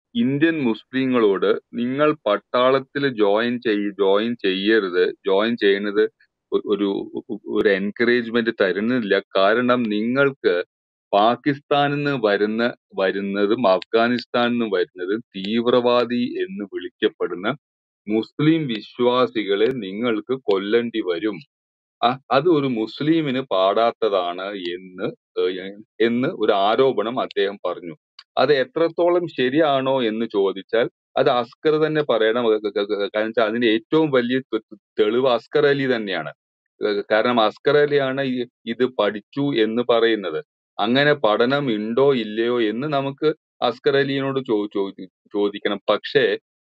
Indian മുസ്ലിങ്ങളോട് നിങ്ങൾ പട്ടാളത്തിൽ join ചെയ് ജോയിൻ ചെയ്യരുത് ജോയിൻ ചെയ്യുന്നത് ഒ- ഒരു ഒരു എൻകറേജ്മെന്റ് തരുന്നില്ല കാരണം നിങ്ങൾക്ക് പാകിസ്ഥാനിൽ നിന്ന് വരുന്ന വരുന്നതും അഫ്ഗാനിസ്ഥാനിൽ നിന്ന് വരുന്നതും തീവ്രവാദി എന്ന് വിളിക്കപ്പെടുന്ന മുസ്ലിം വിശ്വാസികളെ നിങ്ങൾക്ക് കൊല്ലേണ്ടി വരും അ- അത് ഒരു മുസ്ലിമിന് പാടാത്തതാണ് എന്ന് ഏഹ് എന്ന് ഒരു ആരോപണം അദ്ദേഹം പറഞ്ഞു അത് എത്രത്തോളം ശരിയാണോ എന്ന് ചോദിച്ചാൽ അത് അസ്കർ തന്നെ പറയണം ക- ക- ക- കാരണം വെച്ചാൽ അതിന് ഏറ്റവും വലിയ തെ- തെ- തെളിവ് അസ്കർ അലി തന്നെയാണ് ഏഹ് കാരണം അസ്കർ അലിയാണ് ഈ- ഇത് പഠിച്ചു എന്ന് പറയുന്നത് അങ്ങനെ പഠനം ഉണ്ടോ ഇല്ലയോ എന്ന് നമുക്ക് അസ്കർ അലിയോട് ചോ ചോദി- ചോദിക്കണം പക്ഷേ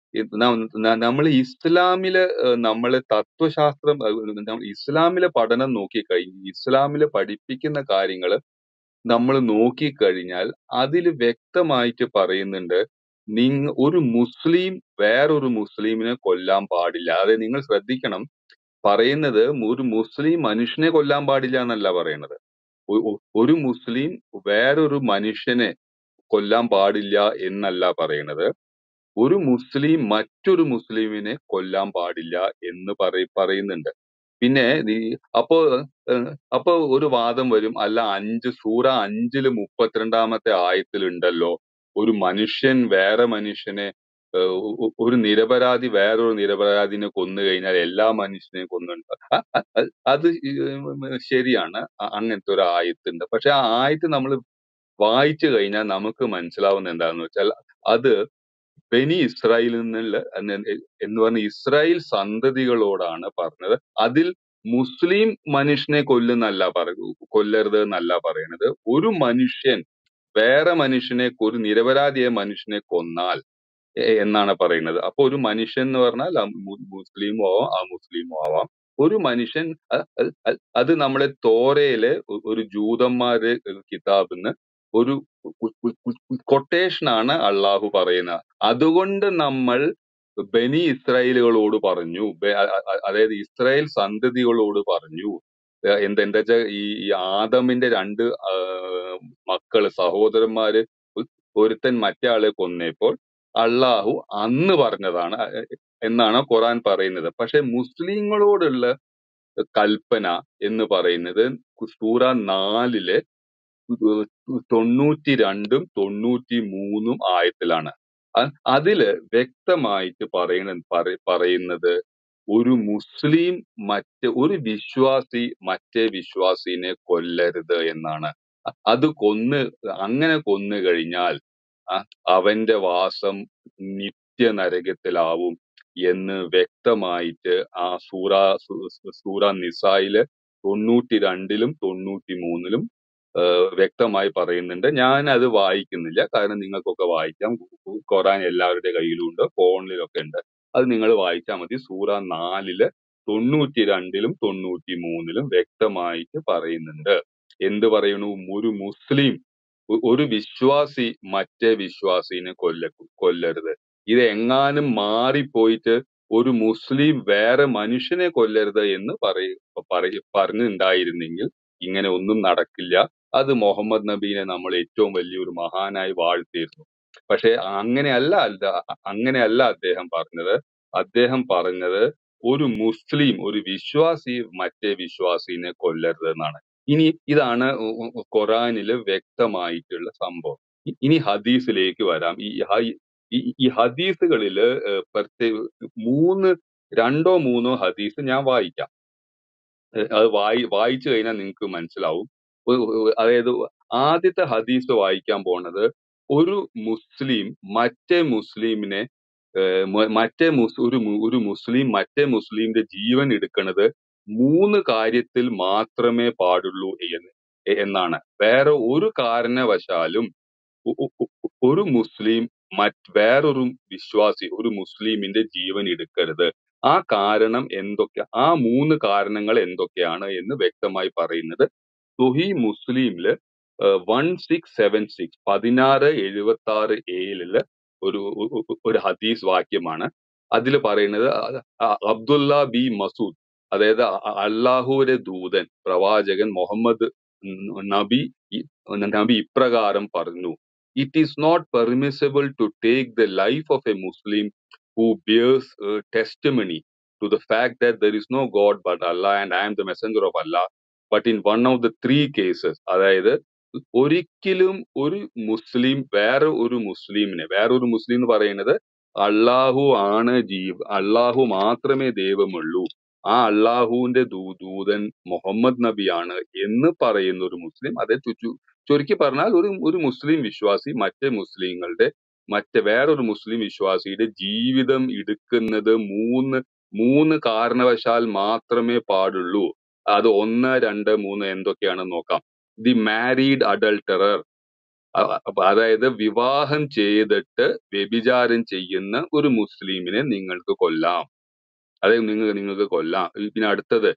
നമ്മൾ ഇസ്ലാമിലെ ഏഹ് നമ്മളെ തത്വശാസ്ത്രം ഏഹ് നമ്മൾ ഇസ്ലാമിലെ പഠനം നോക്കിക്കഴിഞ്ഞ് ഇസ്ലാമിലെ പഠിപ്പിക്കുന്ന കാര്യങ്ങൾ നമ്മൾ നോക്കിക്കഴിഞ്ഞാൽ അതിൽ വ്യക്തമായിട്ട് പറയുന്നുണ്ട് നിങ്ങ ഒരു മുസ്ലിം വേറൊരു മുസ്ലിമിനെ കൊല്ലാൻ പാടില്ല അതായത് നിങ്ങൾ ശ്രദ്ധിക്കണം പറയുന്നത് ഒരു മുസ്ലിം മനുഷ്യനെ കൊല്ലാൻ പാടില്ല എന്നല്ല പറയുന്നത് ഒ- ഒ- ഒരു മുസ്ലിം വേറൊരു മനുഷ്യനെ കൊല്ലാൻ പാടില്ല എന്നല്ല പറയുന്നത് ഒരു മുസ്ലിം മറ്റൊരു മുസ്ലിമിനെ കൊല്ലാൻ പാടില്ല എന്ന് പറയ പറയുന്നുണ്ട് പിന്നെ നീ- അപ്പോ ഏഹ്, അപ്പോ ഒരു വാദം വരും അല്ല അഞ്ച് സൂറ അഞ്ചില് മുപ്പത്തിരണ്ടാമത്തെ ആയത്തിലുണ്ടല്ലോ ഒരു മനുഷ്യൻ വേറെ മനുഷ്യനെ ഏഹ്, ഒ- ഒ- ഒരു നിരപരാധി വേറൊരു നിരപരാധിനെ കൊന്നു കഴിഞ്ഞാൽ എല്ലാ മനുഷ്യനെയും കൊന്നുണ്ട് അ- അ- അ- അത് ഈ, ഉം, ശരിയാണ് അ- അങ്ങനത്തെ ഒരു ആയത്തുണ്ട് പക്ഷെ ആ ആയത്ത് നമ്മൾ വായിച്ചു കഴിഞ്ഞാൽ നമുക്ക് മനസ്സിലാവുന്ന എന്താണെന്ന് വെച്ചാൽ അത് ബനി ഇസ്രായേലിൽ നിന്നുള്ള എന്ന് എന്ന് പറഞ്ഞ ഇസ്രായേൽ സന്തതികളോടാണ് പറഞ്ഞത് അതിൽ മുസ്ലിം മനുഷ്യനെ കൊല്ലുന്നല്ല പറ കൊല്ലരുത് എന്നല്ല പറയുന്നത് ഒരു മനുഷ്യൻ വേറെ മനുഷ്യനെ ഒരു നിരപരാധിയായ മനുഷ്യനെ കൊന്നാൽ എ- എന്നാണ് പറയുന്നത് അപ്പൊ ഒരു മനുഷ്യൻ എന്ന് പറഞ്ഞാൽ ആ മു- മുസ്ലിമോ ആവാം ആ മുസ്ലിമോ ആവാം ഒരു മനുഷ്യൻ അ- അ- അ- അത് നമ്മളെ തോരയിലെ ഒ- ഒരു ജൂതന്മാര് കിതാബിന്ന് ഒരു കൊട്ടേഷൻ ആണ് അള്ളാഹു പറയുന്നത് അതുകൊണ്ട് നമ്മൾ ബനി ഇസ്രായേലുകളോട് പറഞ്ഞു ബെ- അ- അ- അതായത് ഇസ്രായേൽ സന്തതികളോട് പറഞ്ഞു ഏഹ് എന്ത് എന്താ വെച്ചാൽ ഈ ഈ ആദമിന്റെ രണ്ട് ആ, മക്കള് സഹോദരന്മാര് ഒ- ഒരുത്തൻ മറ്റേ ആളെ കൊന്നപ്പോൾ അള്ളാഹു അന്ന് പറഞ്ഞതാണ് അ- എന്നാണ് ഖുറാൻ പറയുന്നത് പക്ഷെ മുസ്ലിങ്ങളോടുള്ള കൽപ്പന എന്ന് പറയുന്നത് സൂറ നാലിലെ തൊണ്ണൂറ്റി രണ്ടും തൊണ്ണൂറ്റി മൂന്നും ആയത്തിലാണ് അ- അതില് വ്യക്തമായിട്ട് പറയണ പറ- പറയുന്നത് ഒരു മുസ്ലിം മറ്റ് ഒരു വിശ്വാസി മറ്റേ വിശ്വാസിനെ കൊല്ലരുത് എന്നാണ് അ- അത് കൊന്ന് അങ്ങനെ കൊന്നു കഴിഞ്ഞാൽ അ- അവന്റെ വാസം നിത്യ നരകത്തിലാവും എന്ന് വ്യക്തമായിട്ട് ആ സൂറ സു- സു- സൂറ നിസായില് തൊണ്ണൂറ്റി രണ്ടിലും തൊണ്ണൂറ്റി മൂന്നിലും ഏഹ് വ്യക്തമായി പറയുന്നുണ്ട് ഞാൻ അത് വായിക്കുന്നില്ല കാരണം നിങ്ങൾക്കൊക്കെ വായിക്കാം ഖു- ഖുറാൻ എല്ലാവരുടെ കയ്യിലും ഉണ്ട് ഫോണിലൊക്കെ ഉണ്ട് അത് നിങ്ങൾ വായിച്ചാൽ മതി സൂറ നാലില് തൊണ്ണൂറ്റി രണ്ടിലും തൊണ്ണൂറ്റി മൂന്നിലും വ്യക്തമായിട്ട് പറയുന്നുണ്ട് എന്ത് പറയുന്നു ഒരു മുസ്ലിം ഒ- ഒരു വിശ്വാസി മറ്റേ വിശ്വാസിനെ കൊല്ല കൊല്ലരുത് ഇത് എങ്ങാനും മാറിപ്പോയിട്ട് ഒരു മുസ്ലിം വേറെ മനുഷ്യനെ കൊല്ലരുത് എന്ന് പറയ പറയ പറഞ്ഞിട്ടുണ്ടായിരുന്നെങ്കിൽ ഇങ്ങനെ ഒന്നും നടക്കില്ല അത് മുഹമ്മദ് നബീനെ നമ്മൾ ഏറ്റവും വലിയൊരു മഹാനായി വാഴ്ത്തിയിരുന്നു പക്ഷെ അങ്ങനെയല്ല അല്ല അങ്ങനെയല്ല അദ്ദേഹം പറഞ്ഞത് അദ്ദേഹം പറഞ്ഞത് ഒരു മുസ്ലിം ഒരു വിശ്വാസി മറ്റേ വിശ്വാസിനെ കൊല്ലരുത് എന്നാണ് ഇനി ഇതാണ് ഉ- ഉ- ഖുറാനില് വ്യക്തമായിട്ടുള്ള സംഭവം ഇ- ഇനി ഹദീസിലേക്ക് വരാം ഈ ഹ- ഈ ഈ ഹദീസുകളില് ഏഹ് പ്രത്യേക മൂന്ന് രണ്ടോ മൂന്നോ ഹദീസ് ഞാൻ വായിക്കാം ഏഹ് അത് വായി വായിച്ചു കഴിഞ്ഞാൽ നിങ്ങൾക്ക് മനസ്സിലാവും ഒ- ഒ- അതായത് ആദ്യത്തെ ഹദീസ് വായിക്കാൻ പോണത് ഒരു മുസ്ലിം മറ്റേ മുസ്ലിമിനെ ഏഹ് മ- മറ്റേ മുസ് ഒരു മു- ഒരു മുസ്ലിം മറ്റേ മുസ്ലിമിന്റെ ജീവൻ എടുക്കുന്നത് മൂന്ന് കാര്യത്തിൽ മാത്രമേ പാടുള്ളൂ എന്ന് എ- എന്നാണ് വേറെ ഒരു കാരണവശാലും ഒ- ഒ- ഒ- ഒരു മുസ്ലിം മറ്റ് വേറൊരു വിശ്വാസി ഒരു മുസ്ലിമിന്റെ ജീവൻ എടുക്കരുത് ആ കാരണം എന്തൊക്കെ ആ മൂന്ന് കാരണങ്ങൾ എന്തൊക്കെയാണ് എന്ന് വ്യക്തമായി പറയുന്നത് സുഹി മുസ്ലിമില് വൺ സിക്സ് സെവൻ സിക്സ് പതിനാറ് എഴുപത്തി ആറ് ഏഴില് ഒരു ഒ- ഒ- ഒരു ഹദീസ് വാക്യമാണ് അതിൽ പറയുന്നത് അ- അ- അബ്ദുല്ല ബി മസൂദ് അതായത് അ- അള്ളാഹുവിന്റെ ദൂതൻ പ്രവാചകൻ മുഹമ്മദ് നബി ഇ- നബി ഇപ്രകാരം പറഞ്ഞു it is not permissible to take the life of a Muslim who bears uh, testimony to the fact that there is no God but Allah and I am the messenger of Allah. But in one of the three cases, അതായത് ഒരിക്കലും ഒരു മുസ്ലിം വേറെ ഒരു മുസ്ലിമിനെ വേറെ ഒരു മുസ്ലിം എന്ന് പറയുന്നത് അള്ളാഹു ആണ് ജീവ് അള്ളാഹു മാത്രമേ ദൈവമുള്ളൂ ആ അള്ളാഹുവിന്റെ ദൂ ദൂതൻ മുഹമ്മദ് നബിയാണ് എന്ന് പറയുന്ന ഒരു മുസ്ലിം അതെ ചു- ചുരുക്കി പറഞ്ഞാൽ ഒരു ഒരു മുസ്ലിം വിശ്വാസി മറ്റ് മുസ്ലിങ്ങളുടെ മറ്റ് വേറൊരു മുസ്ലിം വിശ്വാസിയുടെ ജീവിതം എടുക്കുന്നത് മൂന്ന് മൂന്ന് കാരണവശാൽ മാത്രമേ പാടുള്ളൂ അത് ഒന്ന് രണ്ട് മൂന്ന് എന്തൊക്കെയാണെന്ന് നോക്കാം ദി മാരീഡ് അഡൾട്ടറർ അതായത് വിവാഹം ചെയ്തിട്ട് വ്യഭിചാരം ചെയ്യുന്ന ഒരു മുസ്ലിമിനെ നിങ്ങൾക്ക് കൊല്ലാം അതായത് നിങ്ങൾ നിങ്ങൾക്ക് കൊല്ലാം ഈ പിന്നെ അടുത്തത്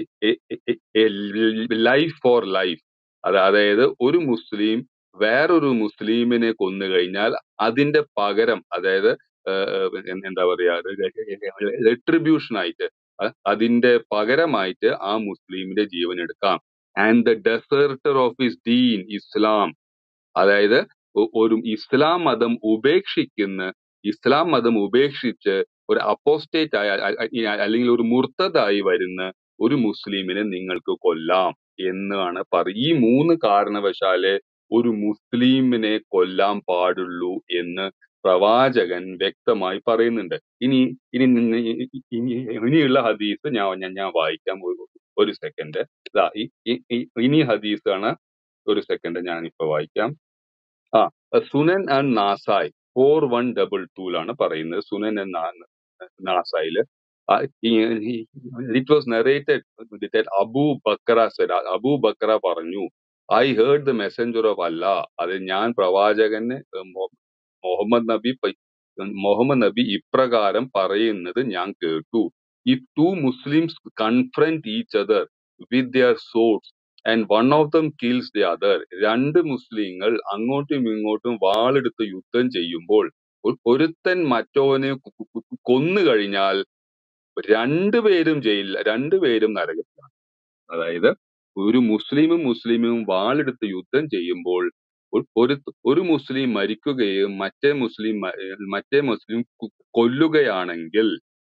ലൈഫ് ഫോർ ലൈഫ് അത് അതായത് ഒരു മുസ്ലിം വേറൊരു മുസ്ലിമിനെ കൊന്നു കഴിഞ്ഞാൽ അതിന്റെ പകരം അതായത് ഏഹ് എന്ത് എന്താ പറയാ റെട്രിബ്യൂഷൻ ആയിട്ട് അ- അതിന്റെ പകരമായിട്ട് ആ മുസ്ലിമിന്റെ ജീവൻ എടുക്കാം and the deserter of his ദീൻ ഇസ്ലാം അതായത് ഒ- ഒരു ഇസ്ലാം മതം ഉപേക്ഷിക്കുന്ന ഇസ്ലാം മതം ഉപേക്ഷിച്ച് ഒരു അപ്പോസ്റ്റേറ്റ് ആയ അ- അ- അല്ലെങ്കിൽ ഒരു മുർത്തതായി വരുന്ന ഒരു മുസ്ലിമിനെ നിങ്ങൾക്ക് കൊല്ലാം എന്നാണ് പറ ഈ മൂന്ന് കാരണവശാല് ഒരു മുസ്ലിമിനെ കൊല്ലാൻ പാടുള്ളൂ എന്ന് പ്രവാചകൻ വ്യക്തമായി പറയുന്നുണ്ട് ഇനി ഇനി നിന്ന് ഇ- ഇ- ഇനി ഇനിയുള്ള ഹദീസ് ഞാൻ ഞാൻ ഞാൻ വായിക്കാം ഒരു ഒരു സെക്കൻഡ് ഇതാ ഈ ഈ- ഈ- ഇനി ഹദീസാണ് ഒരു സെക്കൻഡ് ഞാൻ ഇപ്പൊ വായിക്കാം ആ Sunan and Nasai four one double ടൂലാണ് പറയുന്നത് സുനൻ ആൻഡ് നാസായില് it was narrated Abu Bakra said Abu Bakra പറഞ്ഞു I heard the messenger of Allah അത് ഞാൻ പ്രവാചകന് മൊ- മുഹമ്മദ് നബി പ- മുഹമ്മദ് നബി ഇപ്രകാരം പറയുന്നത് ഞാൻ കേട്ടു if two Muslims confront each other with their swords and one of them kills the other രണ്ട് മുസ്ലിങ്ങൾ അങ്ങോട്ടും ഇങ്ങോട്ടും വാളെടുത്ത് യുദ്ധം ചെയ്യുമ്പോൾ ഒരു- ഒരുത്തൻ മറ്റവനെ കു- കു- കു- കൊന്നു കഴിഞ്ഞാൽ രണ്ടുപേരും ജയിലിൽ രണ്ടുപേരും നരകത്തിലാണ് അതായത് ഒരു മുസ്ലിമും മുസ്ലിമും വാളെടുത്ത് യുദ്ധം ചെയ്യുമ്പോൾ ഒ- ഒരു ഒരു മുസ്ലിം മരിക്കുകയും മറ്റേ മുസ്ലിം മ- മറ്റേ മുസ്ലിം കു- കൊല്ലുകയാണെങ്കിൽ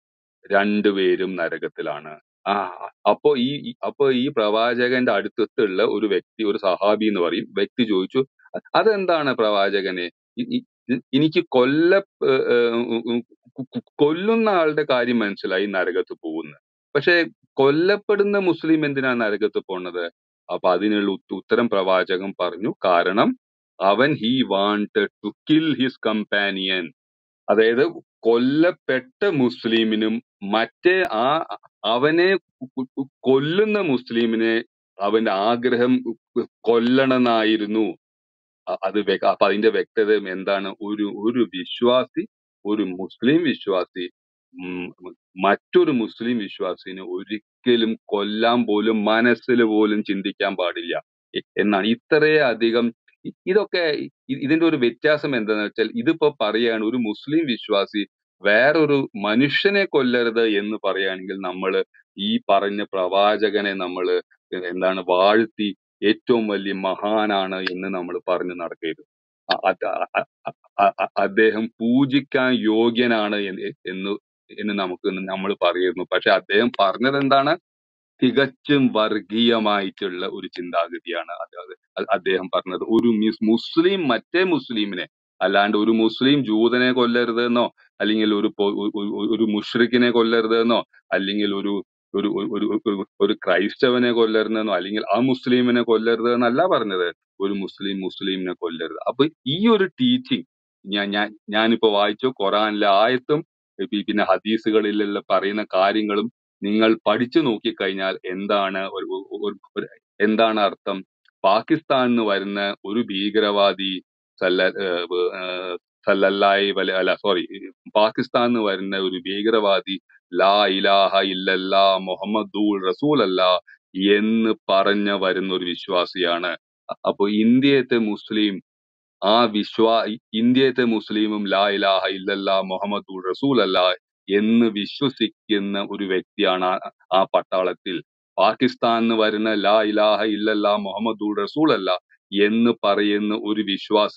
രണ്ടുപേരും നരകത്തിലാണ് ആ അപ്പോ ഈ ഈ- അപ്പോ ഈ പ്രവാചകന്റെ അടുത്തുള്ള ഒരു വ്യക്തി ഒരു സഹാബി എന്ന് പറയും വ്യക്തി ചോദിച്ചു "അ- അതെന്താണ് പ്രവാചകനെ ഇ- ഇ- ഇ- എനിക്ക് കൊല്ല ഏർ, ഏർ, ഉം, ഉം, കു- കു- കൊല്ലുന്ന ആളുടെ കാര്യം മനസ്സിലായി നരകത്ത് പോകുന്നു പക്ഷെ കൊല്ലപ്പെടുന്ന മുസ്ലിം എന്തിനാ നരകത്ത് പോണത് അപ്പൊ അതിനുള്ള ഉത്ത- ഉത്തരം പ്രവാചകൻ പറഞ്ഞു കാരണം അവൻ he wanted to kill his companion അതായത് കൊല്ലപ്പെട്ട മുസ്ലിമിനും മറ്റേ ആ അവനെ കു- കു- കൊല്ലുന്ന മുസ്ലിമിനെ അവന്റെ ആഗ്രഹം കൊല്ലണമെന്നായിരുന്നു അ- അത് വ്യ- അപ്പൊ അതിന്റെ വ്യക്തത എന്താണ് ഒരു ഒരു വിശ്വാസി ഒരു മുസ്ലിം വിശ്വാസി ഉം, മറ്റൊരു മുസ്ലിം വിശ്വാസിനെ ഒരിക്കലും കൊല്ലാൻ പോലും മനസ്സിൽ പോലും ചിന്തിക്കാൻ പാടില്ല എ- എന്നാണ് ഇത്രയധികം ഇ- ഇതൊക്കെ ഇ- ഇതിന്റെ ഒരു വ്യത്യാസം എന്താന്ന് വെച്ചാൽ ഇതിപ്പോ പറയാണ് ഒരു മുസ്ലിം വിശ്വാസി വേറൊരു മനുഷ്യനെ കൊല്ലരുത് എന്ന് പറയുകയാണെങ്കിൽ നമ്മൾ ഈ പറഞ്ഞ പ്രവാചകനെ നമ്മൾ എന്താണ് വാഴ്ത്തി ഏറ്റവും വലിയ മഹാനാണ് എന്ന് നമ്മൾ പറഞ്ഞു നടക്കരുത് അ- അത് അ- അ- അ- അ- അദ്ദേഹം പൂജിക്കാൻ യോഗ്യനാണ് എന്ന് എന്ന് എന്ന് നമുക്ക് നമ്മൾ പറയുന്നു പക്ഷെ അദ്ദേഹം പറഞ്ഞത് എന്താണ് തികച്ചും വർഗീയമായിട്ടുള്ള ഒരു ചിന്താഗതിയാണ് അത് അത് അ- അദ്ദേഹം പറഞ്ഞത് ഒരു മിസ് മുസ്ലിം മറ്റേ മുസ്ലിമിനെ അല്ലാണ്ട് ഒരു മുസ്ലിം ജൂതനെ കൊല്ലരുത് എന്നോ അല്ലെങ്കിൽ ഒരു പൊ- ഒരു ഒരു- ഒരു മുഷ്രിക്കിനെ കൊല്ലരുത് എന്നോ അല്ലെങ്കിൽ ഒരു ഒരു ഒരു ഒരു ഒരു ഒരു ക്രൈസ്തവനെ കൊല്ലരുതെന്നോ അല്ലെങ്കിൽ ആ മുസ്ലിമിനെ കൊല്ലരുത് എന്നല്ല പറഞ്ഞത് ഒരു മുസ്ലിം മുസ്ലിമിനെ കൊല്ലരുത് അപ്പൊ ഈ ഒരു ടീച്ചിങ് ഞാൻ ഞാൻ ഞാനിപ്പോ വായിച്ചു ഖുറാനിലെ ആയത്തും പി- പിന്നെ ഹദീസുകളിലുള്ള പറയുന്ന കാര്യങ്ങളും നിങ്ങൾ പഠിച്ചു നോക്കിക്കഴിഞ്ഞാൽ എന്താണ് ഒരു ഒരു- ഒരു- എന്താണ് അർത്ഥം പാകിസ്ഥാനിൽ നിന്ന് വരുന്ന ഒരു ഭീകരവാദി സല്ല ഏഹ് ഏഹ് സല്ലല്ലാഹി വല അല്ല സോറി പാകിസ്ഥാനിൽ നിന്ന് വരുന്ന ഒരു ഭീകരവാദി ലാ ഇലാഹ ഇല്ലല്ലാ മുഹമ്മദുൽ റസൂൽ അല്ല എന്ന് പറഞ്ഞ വരുന്ന ഒരു വിശ്വാസിയാണ് അപ്പൊ ഇന്ത്യത്തെ മുസ്ലിം ആ വിശ്വാ ഇന്ത്യത്തെ മുസ്ലിമും ലാ ഇലാഹ ഇല്ലല്ലാ മുഹമ്മദുർ റസൂൽ അല്ല എന്ന് വിശ്വസിക്കുന്ന ഒരു വ്യക്തിയാണ് ആ ആ പട്ടാളത്തിൽ പാകിസ്ഥാനിൽ വരുന്ന ലാ ഇലാഹ ഇല്ലല്ലാ മുഹമ്മദുർ റസൂൽ അല്ല എന്ന് പറയുന്ന ഒരു വിശ്വാസി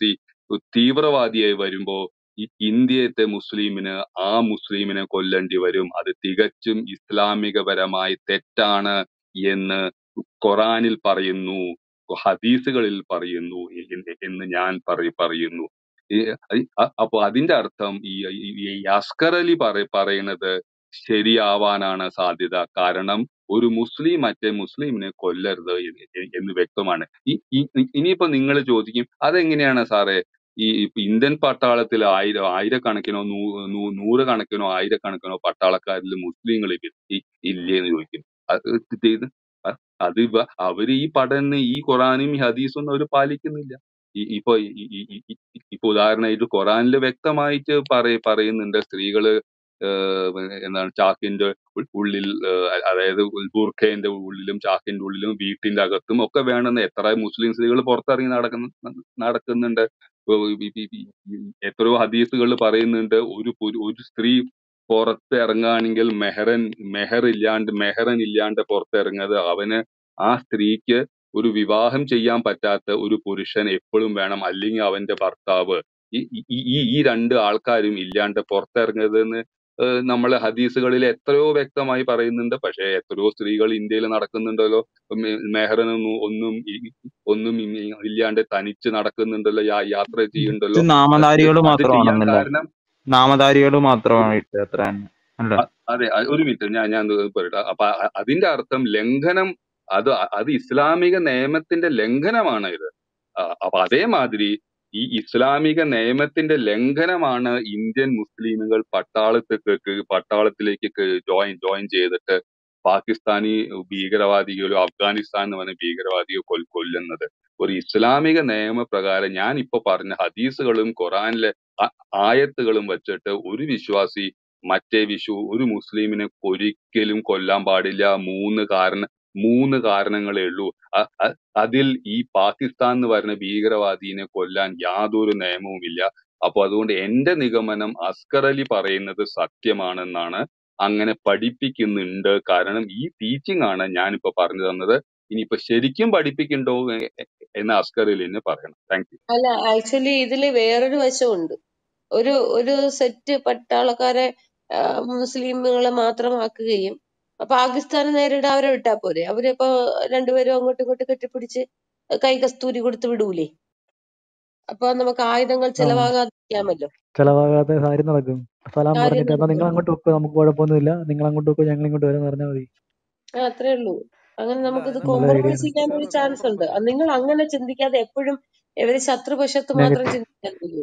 തീവ്രവാദിയായി വരുമ്പോ ഈ ഇന്ത്യത്തെ മുസ്ലിമിന് ആ മുസ്ലിമിനെ കൊല്ലേണ്ടി വരും അത് തികച്ചും ഇസ്ലാമികപരമായി തെറ്റാണ് എന്ന് ഖുറാനിൽ പറയുന്നു ഹദീസുകളിൽ പറയുന്നു എന്ന് എന്ന് ഞാൻ പറ പറയുന്നു ഈ ഈ- അ- അപ്പൊ അതിന്റെ അർത്ഥം ഈ ഈ ഈ അസ്കർ അലി പറ പറയുന്നത് ശരിയാവാനാണ് സാധ്യത കാരണം ഒരു മുസ്ലിം മറ്റേ മുസ്ലിമിനെ കൊല്ലരുത് എന്ന് എ- എന്ന് വ്യക്തമാണ് ഈ ഈ- ഇ- ഇനിയിപ്പോ നിങ്ങൾ ചോദിക്കും അതെങ്ങനെയാണ് സാറേ ഈ ഇപ്പൊ ഇന്ത്യൻ പട്ടാളത്തിൽ ആയിരം ആയിരക്കണക്കിനോ നൂ നൂ- നൂറുകണക്കിനോ ആയിരക്കണക്കിനോ പട്ടാളക്കാരിൽ മുസ്ലിങ്ങൾ ഇല്ലേന്ന് ചോദിക്കും അത് ഇത് അ- അത് ഇവ- അവര് ഈ പഠനം ഈ ഖുറാനും ഈ ഹദീസും ഒന്നും അവര് പാലിക്കുന്നില്ല ഈ ഇപ്പൊ ഈ ഈ- ഈ- ഈ- ഈ- ഇപ്പൊ ഉദാഹരണമായിട്ട് ഖുറാനിൽ വ്യക്തമായിട്ട് പറയ പറയുന്നുണ്ട് സ്ത്രീകള് ഏഹ് എന്താണ് ചാക്കിന്റെ ഉൾ- ഉള്ളിൽ ഏഹ് അതായത് ബുർഖേന്റെ ഉള്ളിലും ചാക്കിന്റെ ഉള്ളിലും വീട്ടിന്റെ അകത്തും ഒക്കെ വേണമെന്ന് എത്ര മുസ്ലിം സ്ത്രീകൾ പുറത്തിറങ്ങി നടക്കുന്ന നടക്കുന്നുണ്ട് ഇപ്പൊ ഈ- ഈ- ഈ- ഈ എത്രയോ ഹദീസുകൾ പറയുന്നുണ്ട് ഒരു പുരു- ഒരു സ്ത്രീ പുറത്ത് ഇറങ്ങുകയാണെങ്കിൽ മെഹറൻ മെഹർ ഇല്ലാണ്ട് മെഹറൻ ഇല്ലാണ്ട് പുറത്തിറങ്ങുന്നത് അവന് ആ സ്ത്രീക്ക് ഒരു വിവാഹം ചെയ്യാൻ പറ്റാത്ത ഒരു പുരുഷൻ എപ്പോഴും വേണം അല്ലെങ്കിൽ അവന്റെ ഭർത്താവ് ഈ ഈ ഈ ഈ രണ്ട് ആൾക്കാരും ഇല്ലാണ്ട് പുറത്തിറങ്ങരുതെന്ന് ഏഹ് നമ്മളെ ഹദീസുകളിൽ എത്രയോ വ്യക്തമായി പറയുന്നുണ്ട് പക്ഷെ എത്രയോ സ്ത്രീകൾ ഇന്ത്യയിൽ നടക്കുന്നുണ്ടല്ലോ മെ- മെഹറിനൊന്നും ഒന്നും ഈ- ഒന്നും ഇ- ഇല്ലാണ്ട് തനിച്ച് നടക്കുന്നുണ്ടല്ലോ യാ- യാത്ര ഇത് ചെയ്യുന്നുണ്ടല്ലോ അത് നാമധാരികൾ അത് ചെയ്യാൻ മാത്രമാണെന്നല്ലേ കാരണം നാമധാരികൾ മാത്രമായിട്ട് അത്ര തന്നെ അല്ലേ അ- അതെ അ- ഒരു മിനിറ്റ് ഞാൻ ഞാൻ ഇത് പറയട്ടെ അപ്പൊ അ- അതിന്റെ അർത്ഥം ലംഘനം അത് അത് ഇസ്ലാമിക നിയമത്തിന്റെ ലംഘനമാണ് ഇത് ആ, അപ്പൊ അതേമാതിരി ഈ ഇസ്ലാമിക നിയമത്തിന്റെ ലംഘനമാണ് ഇന്ത്യൻ മുസ്ലിമുകൾ പട്ടാളത്തേക്ക് പട്ടാളത്തിലേക്ക് ജോയിൻ ജോയിൻ ചെയ്തിട്ട് പാകിസ്ഥാനി ഭീകരവാദികളോ അഫ്ഗാനിസ്ഥാൻ എന്ന് പറഞ്ഞ ഭീകരവാദിയോ കൊൽ കൊല്ലുന്നത് ഒരു ഇസ്ലാമിക നിയമപ്രകാരം ഞാൻ ഇപ്പൊ പറഞ്ഞ ഹദീസുകളും ഖുറാനിലെ ആ- ആയത്തുകളും വെച്ചിട്ട് ഒരു വിശ്വാസി മറ്റേ വിശ്വ ഒരു മുസ്ലിമിനെ ഒരിക്കലും കൊല്ലാൻ പാടില്ല മൂന്ന് കാരണം മൂന്ന് കാരണങ്ങളേ ഉള്ളൂ അ- അ- അതിൽ ഈ പാകിസ്ഥാൻ എന്ന് പറയുന്ന ഭീകരവാദിനെ കൊല്ലാൻ യാതൊരു നിയമവുമില്ല അപ്പൊ അതുകൊണ്ട് എന്റെ നിഗമനം അസ്കർ അലി പറയുന്നത് സത്യമാണെന്നാണ് അങ്ങനെ പഠിപ്പിക്കുന്നുണ്ട് കാരണം ഈ ടീച്ചിങ് ആണ് ഞാനിപ്പോ പറഞ്ഞു തന്നത് ഇനിയിപ്പോ ശരിക്കും പഠിപ്പിക്കുന്നുണ്ടോ എ- എ- എന്ന് അസ്കർ അലിന് പറയണം താങ്ക് യു അല്ല ആക്ച്വലി ഇതില് വേറൊരു വശമുണ്ട് ഒരു ഒരു സെറ്റ് പട്ടാളക്കാരെ ആ, മുസ്ലിമുകളെ മാത്രമാക്കുകയും പാകിസ്ഥാന് നേരിടാൻ അവരെ വിട്ടാ പോരെ അവരിപ്പോ രണ്ടുപേരും അങ്ങോട്ടും ഇങ്ങോട്ടും കെട്ടിപ്പിടിച്ച് കൈ കസ്തൂരി കൊടുത്ത് വിടൂലേ അപ്പൊ നമുക്ക് ആയുധങ്ങൾ ആ ചെലവാകാതിരിക്കാമല്ലോ ചെലവാകാതെ കാര്യം നടക്കും സലാം കാര്യം പറഞ്ഞിട്ട് എന്നാ നിങ്ങൾ നടക്കും അങ്ങോട്ട് വെക്കോ നമുക്ക് കുഴപ്പമൊന്നുമില്ല നിങ്ങൾ അങ്ങോട്ട് വെക്കോ ഞങ്ങൾ ഇങ്ങോട്ട് വരാന്ന് പറഞ്ഞാൽ മതി ആ അത്രേ ഉള്ളൂ അങ്ങനെ അല്ല നമുക്കിത് അതിനകത്ത് നല്ല ഐഡിയ കോംപ്രമൈസ് ആണ് ചെയ്യാൻ ഒരു വേറെ ചാൻസ് ഉണ്ട് കോംപ്രമൈസ് അത് നിങ്ങൾ അങ്ങനെ ചിന്തിക്കാതെ എപ്പോഴും ഇവര് ശത്രുപക്ഷത്ത് മാത്രം ചിന്തിക്കാൻ കഴിയൂ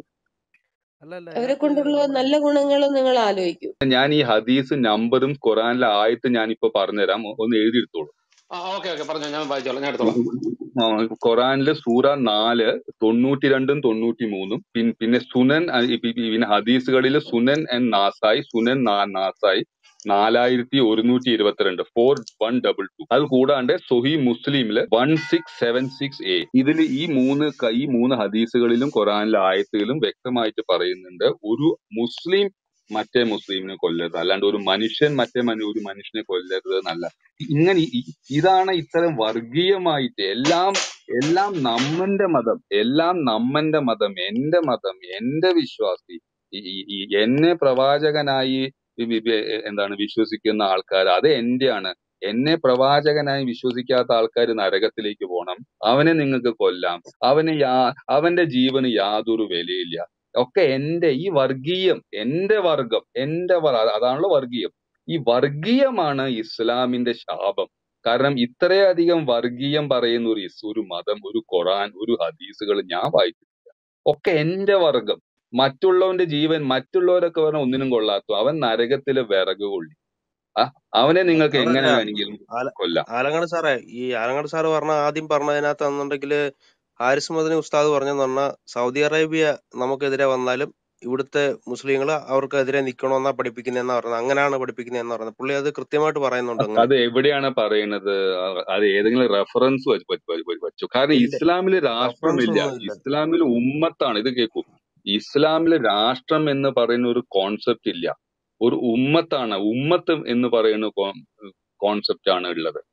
അല്ല അല്ല അവരെ അതിനകത്ത് കൊണ്ടുള്ള നമ്മുടെ നല്ല ഗുണങ്ങളും നിങ്ങൾ ആലോചിക്കൂ ഞാൻ ഈ ഹദീസ് നമ്പറും ഖുറാനിലെ ആയത്ത് ഞാൻ ഇപ്പൊ പറഞ്ഞുതരാം ഒന്ന് എഴുതിയെടുത്തോളൂ ആ ഓക്കെ ഓക്കെ പറഞ്ഞോ ഞാൻ വായിച്ചോളാം ഞാൻ എടുത്തോളാം ആ, ഖുറാനിലെ സൂറ നാല് തൊണ്ണൂറ്റി രണ്ടും തൊണ്ണൂറ്റി മൂന്നും പിൻ- പിന്നെ സുനൻ അ, ഇ- ഇ- പിന്നെ ഹദീസുകളിൽ സുനൻ ആൻഡ് നാസായി സുനൻ നാ- നാസായി നാലായിരത്തി ഒരുന്നൂറ്റി ഇരുപത്തിരണ്ട് ഫോർ വൺ ഡബിൾ ടു അത് കൂടാണ്ട് സൊഹി മുസ്ലിമില് one six seven six A ഇതിൽ ഈ മൂന്ന് ക- ഈ മൂന്ന് ഹദീസുകളിലും ഖുറാനിലെ ആയത്തുകളിലും വ്യക്തമായിട്ട് പറയുന്നുണ്ട് ഒരു മുസ്ലിം മറ്റേ മുസ്ലിമിനെ കൊല്ലരുത് അല്ലാണ്ട് ഒരു മനുഷ്യൻ മറ്റേ മനു ഒരു മനുഷ്യനെ കൊല്ലരുത് എന്നല്ല ഇങ്ങനെ ഇ- ഇ- ഇതാണ് ഇത്തരം വർഗീയമായിട്ട് എല്ലാം എല്ലാം നമ്മന്റെ മതം എല്ലാം നമ്മന്റെ മതം എന്റെ മതം എന്റെ വിശ്വാസി ഈ- ഈ- ഈ എന്നെ പ്രവാചകനായി വി- വി- വി- എന്താണ് വിശ്വസിക്കുന്ന ആൾക്കാർ അത് എന്റെയാണ് എന്നെ പ്രവാചകനായി വിശ്വസിക്കാത്ത ആൾക്കാർ നരകത്തിലേക്ക് പോകണം അവനെ നിങ്ങൾക്ക് കൊല്ലാം അവന് യാ അവന്റെ ജീവന് യാതൊരു വിലയില്ല ഒക്കെ എന്റെ ഈ വർഗീയം എന്റെ വർഗം എന്റെ വർ അതാണല്ലോ വർഗീയം ഈ വർഗീയമാണ് ഇസ്ലാമിന്റെ ശാപം കാരണം ഇത്രയധികം വർഗീയം പറയുന്ന ഒരു ഇസ് ഒരു മതം ഒരു ഖുറാൻ ഒരു ഹദീസുകൾ ഞാൻ വായിച്ചിട്ടില്ല ഒക്കെ എന്റെ വർഗം മറ്റുള്ളവന്റെ ജീവൻ മറ്റുള്ളവരൊക്കെ പറഞ്ഞ ഒന്നിനും കൊള്ളാത്ത അവൻ നരകത്തിലെ വിറക് കൊള്ളി ആ അവനെ നിങ്ങൾക്ക് അതല്ല എങ്ങനെ വേണമെങ്കിലും ആല- കൊല്ലാം ആലങ്ങാട് സാറേ ഈ ആലങ്ങാട് സാറ് പറഞ്ഞ ആദ്യം പറഞ്ഞതിനകത്ത് എന്നുണ്ടെങ്കിൽ ഹാരിസ് മദനി ഉസ്താദ് പറഞ്ഞെന്ന് പറഞ്ഞാൽ സൗദി അറേബ്യ നമുക്കെതിരെ വന്നാലും ഇവിടുത്തെ മുസ്ലിങ്ങൾ അവർക്കെതിരെ നിൽക്കണമെന്നാ പഠിപ്പിക്കുന്നതെന്നാ പറഞ്ഞത് അങ്ങനെയാണ് പഠിപ്പിക്കുന്നതെന്ന് പറഞ്ഞത് പുള്ളി അത് കൃത്യമായിട്ട് പറയുന്നുണ്ട് അത് അങ്ങനെ അത് എവിടെയാണ് പറയുന്നത് അ- അത് ഏതെങ്കിലും റെഫറൻസ് വെച്ചു കാരണം ഇല്ല ഇസ്ലാമില് റഫറൻസ് രാഷ്ട്രമില്ല ഒന്നും ഇല്ല ഇസ്ലാമിൽ ഉമ്മത്താണ് ഇത് കേൾക്കൂ ഇസ്ലാമില് രാഷ്ട്രം എന്ന് പറയുന്ന ഒരു കോൺസെപ്റ്റ് ഇല്ല ഒരു ഉമ്മത്താണ് ഉമ്മത്ത് എന്ന് പറയുന്ന കോൺസെപ്റ്റ് ആണ് ഉള്ളത്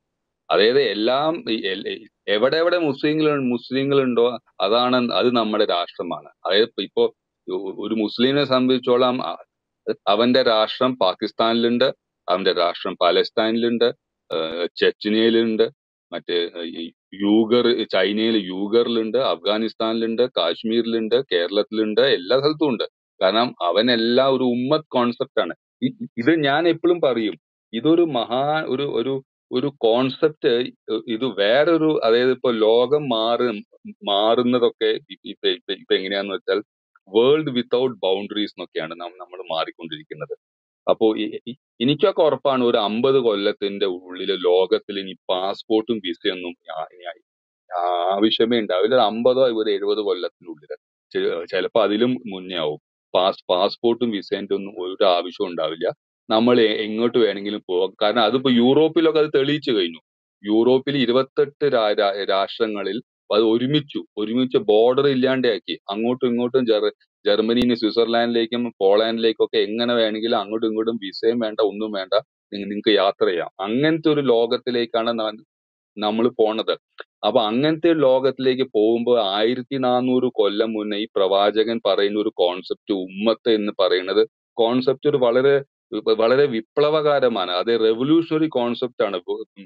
അതായത് എല്ലാം ഈ എൽ- എവിടെ എവിടെ മുസ്ലിങ്ങൾ മുസ്ലിങ്ങളുണ്ടോ അതാണ് അത് നമ്മുടെ രാഷ്ട്രമാണ് അതായത് ഇപ്പൊ ഇപ്പൊ ഒ- ഒരു മുസ്ലിമിനെ സംബന്ധിച്ചോളം അ- അവന്റെ രാഷ്ട്രം പാകിസ്ഥാനിലുണ്ട് അവന്റെ രാഷ്ട്രം പാലസ്തീനിലുണ്ട് ഏഹ് ചെച്ചനിയയിലുണ്ട് മറ്റേ ഈ യൂഗർ ചൈനയിൽ യൂഗറിലുണ്ട് അഫ്ഗാനിസ്ഥാനിലുണ്ട് കാശ്മീരിലുണ്ട് കേരളത്തിലുണ്ട് എല്ലാ സ്ഥലത്തും ഉണ്ട് കാരണം അവനെല്ലാം ഒരു ഉമ്മത്ത് കോൺസെപ്റ്റ് ആണ് ഇ- ഇത് ഞാൻ എപ്പോഴും പറയും ഇതൊരു മഹാ ഒരു ഒരു ഒരു കോൺസെപ്റ്റ് ഇത് വേറൊരു അതായത് ഇപ്പൊ ലോകം മാറി മാറുന്നതൊക്കെ ഇ- ഇപ്പൊ ഇപ്പൊ ഇപ്പൊ എങ്ങനെയാന്ന് വെച്ചാൽ വേൾഡ് വിത്തൗട്ട് ബൗണ്ടറീസ് എന്നൊക്കെയാണ് നമ്മൾ മാറിക്കൊണ്ടിരിക്കുന്നത് അപ്പോ ഈ- ഈ- എനിക്കൊക്കെ ഉറപ്പാണ് ഒരു അമ്പത് കൊല്ലത്തിന്റെ ഉള്ളില് ലോകത്തിൽ ഇനി പാസ്പോർട്ടും വിസയൊന്നും ആ- ഇനി ആവശ്യമേ ഉണ്ടാവില്ല ഒരു അമ്പതോ ഒരു എഴുപത് കൊല്ലത്തിനുള്ളിൽ ചിലപ്പോൾ അതിലും മുന്നേ ആവും പാസ് പാസ്പോർട്ടും വിസേന്റെ ഒന്നും ഒരു ആവശ്യവും ഉണ്ടാവില്ല നമ്മൾ എ- എങ്ങോട്ട് വേണമെങ്കിലും പോകാം കാരണം അതിപ്പോ യൂറോപ്പിലൊക്കെ അത് തെളിയിച്ചു കഴിഞ്ഞു യൂറോപ്പിൽ ഇരുപത്തെട്ട് രാ- രാ- രാഷ്ട്രങ്ങളിൽ അത് ഒരുമിച്ചു ഒരുമിച്ച് ബോർഡർ ഇല്ലാണ്ടാക്കി അങ്ങോട്ടും ഇങ്ങോട്ടും ജർ ജർമ്മനിന്ന് സ്വിറ്റ്സർലാൻഡിലേക്കും പോളണ്ടിലേക്കും ഒക്കെ എങ്ങനെ വേണമെങ്കിലും അങ്ങോട്ടും ഇങ്ങോട്ടും വിസയും വേണ്ട ഒന്നും വേണ്ട നിങ്ങൾക്ക് യാത്ര ചെയ്യാം അങ്ങനത്തെ ഒരു ലോകത്തിലേക്കാണ് നമ്മൾ പോണത് അപ്പൊ അങ്ങനത്തെ ഒരു ലോകത്തിലേക്ക് പോകുമ്പോൾ ആയിരത്തി നാനൂറ് കൊല്ലം മുന്നേ ഈ പ്രവാചകൻ പറയുന്ന ഒരു കോൺസെപ്റ്റ് ഉമ്മത്ത് എന്ന് പറയുന്നത് കോൺസെപ്റ്റ് ഒരു വളരെ വളരെ വിപ്ലവകരമാണ് അത് റെവല്യൂഷണറി കോൺസെപ്റ്റ് ആണ്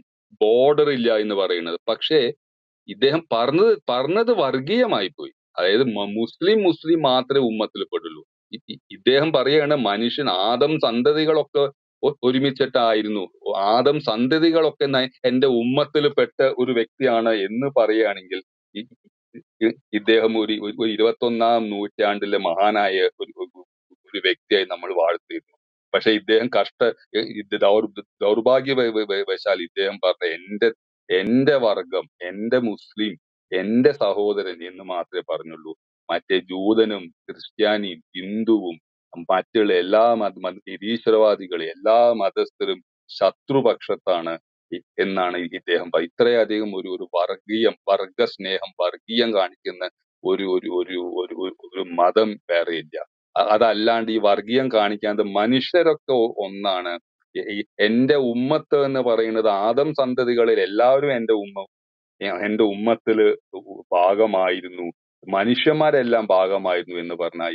ബോർഡർ ഇല്ല എന്ന് പറയുന്നത് പക്ഷേ ഇദ്ദേഹം പറഞ്ഞത് പറഞ്ഞത് വർഗീയമായി പോയി അതായത് മ- മുസ്ലിം മുസ്ലിം മാത്രമേ ഉമ്മത്തിൽ പെടുള്ളൂ ഇ- ഇ- ഇദ്ദേഹം പറയാണ് മനുഷ്യൻ ആദം സന്തതികളൊക്കെ ഒ- ഒരുമിച്ചിട്ടായിരുന്നു ആദം സന്തതികളൊക്കെ ന- എന്റെ ഉമ്മത്തിൽ പെട്ട ഒരു വ്യക്തിയാണ് എന്ന് പറയുകയാണെങ്കിൽ ഇ- ഇ- ഇദ്ദേഹം ഒരു ഒരു ഒരു ഇരുപത്തൊന്നാം നൂറ്റാണ്ടിലെ മഹാനായ ഒരു ഒരു ഒരു വ്യക്തിയായി നമ്മൾ വാഴ്ത്തിയിരുന്നു പക്ഷെ ഇദ്ദേഹം കഷ്ട ഇത് ദൗർ ദൗർഭാഗ്യവശാൽ ഇദ്ദേഹം പറഞ്ഞ എന്റെ എന്റെ വർഗം എന്റെ മുസ്ലിം എന്റെ സഹോദരൻ എന്ന് മാത്രമേ പറഞ്ഞുള്ളൂ മറ്റേ ജൂതനും ക്രിസ്ത്യാനിയും ഹിന്ദുവും മറ്റുള്ള എല്ലാ മത മത- നിരീശ്വരവാദികളും എല്ലാ മതസ്ഥരും ശത്രുപക്ഷത്താണ് ഇ- എന്നാണ് ഇദ്ദേഹം പറ- ഇത്രയധികം ഒരു ഒരു വർഗീയം വർഗ സ്നേഹം വർഗീയം കാണിക്കുന്ന ഒരു ഒരു ഒരു ഒരു ഒരു ഒരു മതം വേറെ ഇല്ല അ- അതല്ലാണ്ട് ഈ വർഗീയം കാണിക്കാതെ മനുഷ്യരൊക്കെ ഒ- ഒന്നാണ് ഈ- ഈ എന്റെ ഉമ്മത്ത് എന്ന് പറയുന്നത് ആദം സന്തതികളിൽ എല്ലാവരും എന്റെ ഉമ്മ എന്റെ ഉമ്മത്തില് ഭാഗമായിരുന്നു മനുഷ്യന്മാരെല്ലാം ഭാഗമായിരുന്നു എന്ന് പറഞ്ഞ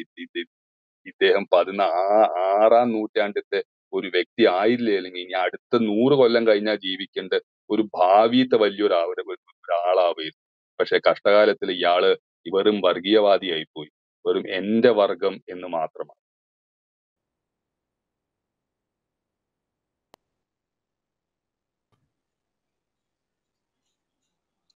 ഇദ്ദേഹം പതിനാ ആ- ആറാം നൂറ്റാണ്ടത്തെ ഒരു വ്യക്തി ആയില്ലേ അല്ലെങ്കിൽ ഇനി അടുത്ത നൂറ് കൊല്ലം കഴിഞ്ഞാൽ ജീവിക്കേണ്ട ഒരു ഭാവിയത്തെ വലിയൊരു ആ- ഒരു- ഒരു- ഒരാളാവുമായിരുന്നു പക്ഷെ കഷ്ടകാലത്തിൽ ഇയാള് വെറും വർഗീയവാദിയായി പോയി വെറും എന്റെ വർഗം എന്ന് മാത്രമാണ്